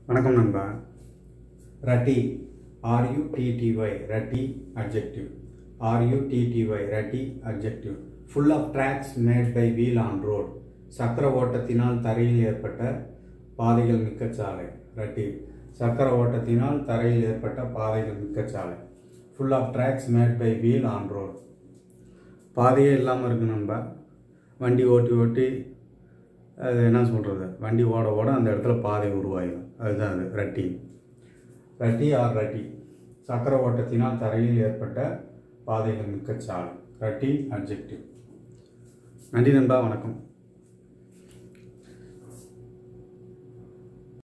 வணக்கம் நண்பா rutty R U T T Y rutty objective R U T T Y rutty objective full of tracks made by wheel on road சக்கர ஓட்டத்தினால் தரையில் ஏற்பட்ட பாதைகள் மிக்க சாலை ரட்டி சக்கர ஓட்டத்தினால் தரையில் ஏற்பட்ட பாதைகள் மிக்க சாலை full of tracks made by wheel on road பாதையே இல்லாமல் இருக்கு நண்பா வண்டி ஓட்டி ஓட்டி அது என்ன சொல்கிறது வண்டி ஓட ஓட அந்த இடத்துல பாதை உருவாயிடும் அதுதான் அது ரட்டி ரட்டி ஆர் ரட்டி சக்கர ஓட்டத்தினால் தரையில் ஏற்பட்ட பாதைகள் மிக்க சாலை ரட்டி அப்ஜெக்டிவ் நன்றி நண்பா வணக்கம்